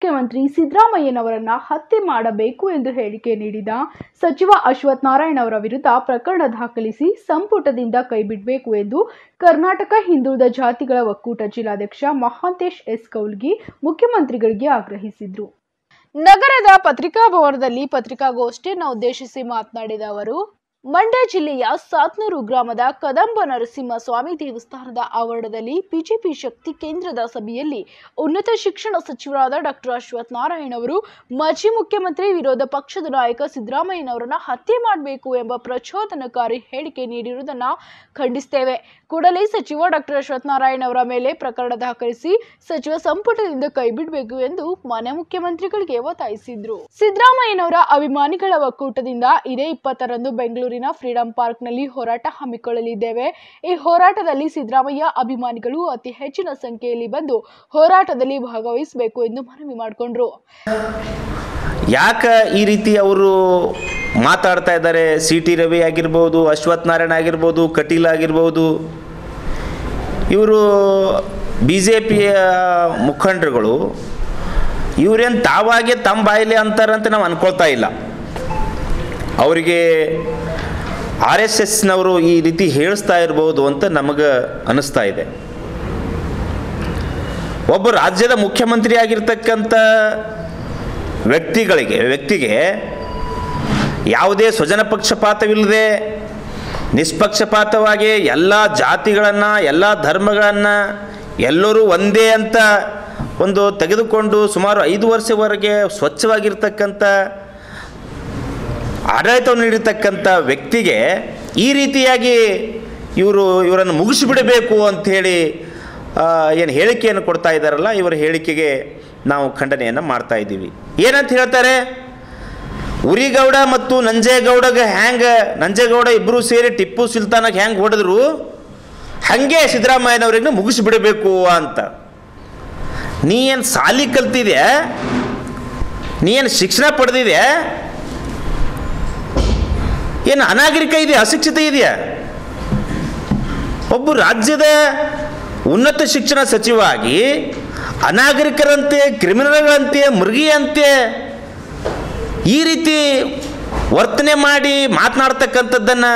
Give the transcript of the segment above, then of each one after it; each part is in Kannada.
ಮುಖ್ಯಮಂತ್ರಿ ಸಿದ್ದರಾಮಯ್ಯನವರನ್ನ ಹತ್ಯೆ ಮಾಡಬೇಕು ಎಂದು ಹೇಳಿಕೆ ನೀಡಿದ ಸಚಿವ ಅಶ್ವಥ್ ನಾರಾಯಣ್ ಅವರ ವಿರುದ್ಧ ಪ್ರಕರಣ ದಾಖಲಿಸಿ ಸಂಪುಟದಿಂದ ಕೈಬಿಡಬೇಕು ಎಂದು ಕರ್ನಾಟಕ ಹಿಂದುಳಿದ ಜಾತಿಗಳ ಒಕ್ಕೂಟ ಜಿಲ್ಲಾಧ್ಯಕ್ಷ ಮಹಾಂತೇಶ್ ಎಸ್ ಕೌಲ್ಗಿ ಮುಖ್ಯಮಂತ್ರಿಗಳಿಗೆ ಆಗ್ರಹಿಸಿದ್ರು ನಗರದ ಪತ್ರಿಕಾ ಭವನದಲ್ಲಿ ಪತ್ರಿಕಾಗೋಷ್ಠಿಯನ್ನು ಉದ್ದೇಶಿಸಿ ಮಾತನಾಡಿದ ಅವರು ಮಂಡ್ಯ ಜಿಲ್ಲೆಯ ಸಾತ್ನೂರು ಗ್ರಾಮದ ಕದಂಬ ನರಸಿಂಹಸ್ವಾಮಿ ದೇವಸ್ಥಾನದ ಆವರಣದಲ್ಲಿ ಬಿಜೆಪಿ ಶಕ್ತಿ ಕೇಂದ್ರದ ಸಭೆಯಲ್ಲಿ ಉನ್ನತ ಶಿಕ್ಷಣ ಸಚಿವರಾದ ಡಾಕ್ಟರ್ ಅಶ್ವಥ್ ನಾರಾಯಣ್ ಅವರು ಮಾಜಿ ಮುಖ್ಯಮಂತ್ರಿ ವಿರೋಧ ಪಕ್ಷದ ನಾಯಕ ಸಿದ್ದರಾಮಯ್ಯನವರನ್ನ ಹತ್ಯೆ ಮಾಡಬೇಕು ಎಂಬ ಪ್ರಚೋದನಕಾರಿ ಹೇಳಿಕೆ ನೀಡಿರುವುದನ್ನು ಖಂಡಿಸ್ತೇವೆ ಕೂಡಲೇ ಸಚಿವ ಡಾಕ್ಟರ್ ಅಶ್ವಥ್ ನಾರಾಯಣ್ ಅವರ ಮೇಲೆ ಪ್ರಕರಣ ದಾಖಲಿಸಿ ಸಚಿವ ಸಂಪುಟದಿಂದ ಕೈಬಿಡಬೇಕು ಎಂದು ಮಾನ್ಯ ಮುಖ್ಯಮಂತ್ರಿಗಳಿಗೆ ಒತ್ತಾಯಿಸಿದ್ರು ಸಿದ್ದರಾಮಯ್ಯನವರ ಅಭಿಮಾನಿಗಳ ಒಕ್ಕೂಟದಿಂದ ಇದೇ ಇಪ್ಪತ್ತರಂದು ಬೆಂಗಳೂರಿನ ಫ್ರೀಡಂ ಪಾರ್ಕ್ನಲ್ಲಿ ಹೋರಾಟ ಹಮ್ಮಿಕೊಳ್ಳಲಿದ್ದೇವೆ ಈ ಹೋರಾಟದಲ್ಲಿ ಸಿದ್ದರಾಮಯ್ಯ ಅಭಿಮಾನಿಗಳು ಅತಿ ಹೆಚ್ಚಿನ ಸಂಖ್ಯೆಯಲ್ಲಿ ಬಂದು ಹೋರಾಟದಲ್ಲಿ ಭಾಗವಹಿಸಬೇಕು ಎಂದು ಮನವಿ ಮಾಡಿಕೊಂಡ್ರು ಯಾಕೆ ಈ ರೀತಿ ಅವರು ಮಾತಾಡ್ತಾ ಇದ್ದಾರೆ ಸಿ ಟಿ ರವಿ ಆಗಿರ್ಬೋದು ಅಶ್ವಥ್ ನಾರಾಯಣ ಆಗಿರ್ಬೋದು ಕಟೀಲ್ ಆಗಿರ್ಬೋದು ಇವರು ಬಿ ಜೆ ಪಿಯ ಮುಖಂಡರುಗಳು ಇವರೇನು ತಾವಾಗೆ ತಮ್ಮ ಬಾಯಿಲೆ ಅಂತಾರಂತ ನಾವು ಅನ್ಕೊಳ್ತಾ ಇಲ್ಲ ಅವರಿಗೆ ಆರ್ ಎಸ್ ಎಸ್ನವರು ಈ ರೀತಿ ಹೇಳಿಸ್ತಾ ಇರ್ಬೋದು ಅಂತ ನಮಗೆ ಅನ್ನಿಸ್ತಾ ಇದೆ ಒಬ್ಬ ರಾಜ್ಯದ ಮುಖ್ಯಮಂತ್ರಿ ಆಗಿರ್ತಕ್ಕಂಥ ವ್ಯಕ್ತಿಗಳಿಗೆ ವ್ಯಕ್ತಿಗೆ ಯಾವುದೇ ಸ್ವಜನ ಪಕ್ಷಪಾತವಿಲ್ಲದೆ ನಿಷ್ಪಕ್ಷಪಾತವಾಗಿ ಎಲ್ಲ ಜಾತಿಗಳನ್ನು ಎಲ್ಲ ಧರ್ಮಗಳನ್ನು ಎಲ್ಲರೂ ಒಂದೇ ಅಂತ ಒಂದು ತೆಗೆದುಕೊಂಡು ಸುಮಾರು ಐದು ವರ್ಷವರೆಗೆ ಸ್ವಚ್ಛವಾಗಿರ್ತಕ್ಕಂಥ ಆಡಳಿತವನ್ನು ನೀಡಿರ್ತಕ್ಕಂಥ ವ್ಯಕ್ತಿಗೆ ಈ ರೀತಿಯಾಗಿ ಇವರು ಇವರನ್ನು ಮುಗಿಸಿಬಿಡಬೇಕು ಅಂಥೇಳಿ ಏನು ಹೇಳಿಕೆಯನ್ನು ಕೊಡ್ತಾ ಇದ್ದಾರಲ್ಲ ಇವರ ಹೇಳಿಕೆಗೆ ನಾವು ಖಂಡನೆಯನ್ನು ಮಾಡ್ತಾ ಇದ್ದೀವಿ ಏನಂತ ಹೇಳ್ತಾರೆ ಉರಿಗೌಡ ಮತ್ತು ನಂಜೇಗೌಡಗೆ ಹ್ಯಾಂಗೆ ನಂಜೇಗೌಡ ಇಬ್ಬರು ಸೇರಿ ಟಿಪ್ಪು ಸುಲ್ತಾನಾಗ ಹ್ಯಾಂಗೆ ಹೊಡೆದ್ರು ಹಾಗೆ ಸಿದ್ದರಾಮಯ್ಯನವ್ರಿಗೆ ಮುಗಿಸಿಬಿಡಬೇಕು ಅಂತ ನೀ ಏನು ಸಾಲಿ ಕಲ್ತಿದ್ಯಾ ನೀ ಏನು ಶಿಕ್ಷಣ ಪಡೆದಿದ್ಯಾ ಏನು ಅನಾಗರಿಕ ಇದೆಯಾ ಅಶಿಕ್ಷಿತ ಇದೆಯಾ ಒಬ್ಬ ರಾಜ್ಯದ ಉನ್ನತ ಶಿಕ್ಷಣ ಸಚಿವ ಆಗಿ ಅನಾಗರಿಕರಂತೆ ಕ್ರಿಮಿನಲ್ಗಳಂತೆ ಮೃಗಿಯಂತೆ ಈ ರೀತಿ ವರ್ತನೆ ಮಾಡಿ ಮಾತನಾಡ್ತಕ್ಕಂಥದ್ದನ್ನು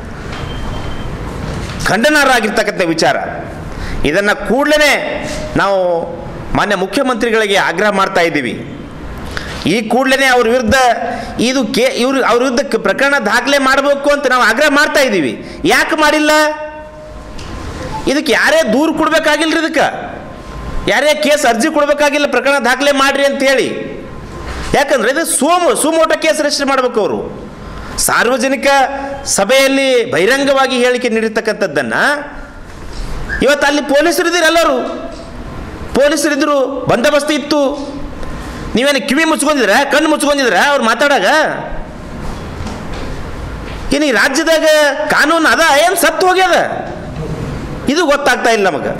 ಖಂಡನಾರ್ಹವಾಗಿರ್ತಕ್ಕಂಥ ವಿಚಾರ ಇದನ್ನು ಕೂಡಲೇ ನಾವು ಮಾನ್ಯ ಮುಖ್ಯಮಂತ್ರಿಗಳಿಗೆ ಆಗ್ರಹ ಮಾಡ್ತಾ ಇದ್ದೀವಿ ಈ ಕೂಡಲೇ ಅವ್ರ ವಿರುದ್ಧ ಇದು ಕೇ ಇವ್ರು ಅವ್ರ ವಿರುದ್ಧ ಕ- ಪ್ರಕರಣ ದಾಖಲೆ ಮಾಡಬೇಕು ಅಂತ ನಾವು ಆಗ್ರಹ ಮಾಡ್ತಾ ಇದ್ದೀವಿ ಯಾಕೆ ಮಾಡಿಲ್ಲ ಇದಕ್ಕೆ ಯಾರೇ ದೂರು ಕೊಡ್ಬೇಕಾಗಿಲ್ರಿ ಇದಕ್ಕೆ ಯಾರೇ ಕೇಸ್ ಅರ್ಜಿ ಕೊಡಬೇಕಾಗಿಲ್ಲ ಪ್ರಕರಣ ದಾಖಲೆ ಮಾಡ್ರಿ ಅಂತ ಹೇಳಿ ಯಾಕಂದ್ರೆ ಇದು ಸೋಮು ಸುಮೋಟ ಕೇಸ್ ರಿಜಿಸ್ಟರ್ ಮಾಡಬೇಕು ಅವರು ಸಾರ್ವಜನಿಕ ಸಭೆಯಲ್ಲಿ ಬಹಿರಂಗವಾಗಿ ಹೇಳಿಕೆ ನೀಡಿರ್ತಕ್ಕಂಥದ್ದನ್ನು ಇವತ್ತು ಅಲ್ಲಿ ಪೊಲೀಸರು ಇದ್ದೀರಿ ಎಲ್ಲರೂ ಪೊಲೀಸರಿದ್ರು ಬಂದೋಬಸ್ತ್ ಇತ್ತು ನೀವೇನು ಕಿವಿ ಮುಚ್ಕೊಂಡಿದ್ರ ಕಣ್ಣು ಮುಚ್ಕೊಂಡಿದ್ರ ಅವ್ರು ಮಾತಾಡಾಗ ಇನ್ನು ಈ ರಾಜ್ಯದಾಗ ಕಾನೂನು ಅದ ಏನು ಸತ್ತು ಹೋಗ್ಯದ ಇದು ಗೊತ್ತಾಗ್ತಾ ಇಲ್ಲ ನಮಗೆ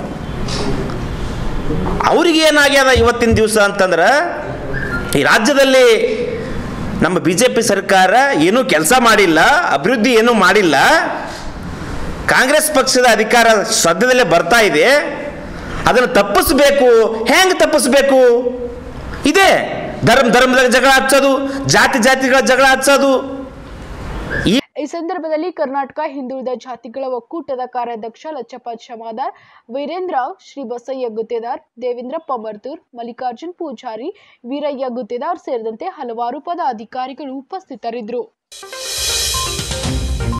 ಅವ್ರಿಗೆ ಏನಾಗ್ಯದ ಇವತ್ತಿನ ದಿವಸ ಅಂತಂದ್ರೆ ಈ ರಾಜ್ಯದಲ್ಲಿ ನಮ್ಮ ಬಿ ಜೆ ಪಿ ಸರ್ಕಾರ ಏನೂ ಕೆಲಸ ಮಾಡಿಲ್ಲ ಅಭಿವೃದ್ಧಿ ಏನೂ ಮಾಡಿಲ್ಲ ಕಾಂಗ್ರೆಸ್ ಪಕ್ಷದ ಅಧಿಕಾರ ಸದ್ಯದಲ್ಲೇ ಬರ್ತಾ ಇದೆ ಅದನ್ನು ತಪ್ಪಿಸ್ಬೇಕು ಹೆಂಗೆ ತಪ್ಪಿಸ್ಬೇಕು ಇದೆ ಧರ್ಮ ಧರ್ಮದಾಗ ಜಗಳ ಹಚ್ಚೋದು ಜಾತಿ ಜಾತಿಗಳ ಜಗಳ ಹಚ್ಚೋದು ಈ ಈ ಸಂದರ್ಭದಲ್ಲಿ ಕರ್ನಾಟಕ ಹಿಂದುಳಿದ ಜಾತಿಗಳ ಒಕ್ಕೂಟದ ಕಾರ್ಯಾಧ್ಯಕ್ಷ ಲಚ್ಚಪ್ಪ ಜಮಾದಾರ್ ವೀರೇಂದ್ರ ಶ್ರೀ ಬಸಯ್ಯ ಗುತ್ತೇದಾರ್ ದೇವೇಂದ್ರಪ್ಪ ಮರ್ತೂರ್ ಮಲ್ಲಿಕಾರ್ಜುನ್ ಪೂಜಾರಿ ವೀರಯ್ಯ ಗುತ್ತೇದಾರ್ ಸೇರಿದಂತೆ ಹಲವಾರು ಪದಾಧಿಕಾರಿಗಳು ಉಪಸ್ಥಿತರಿದ್ದರು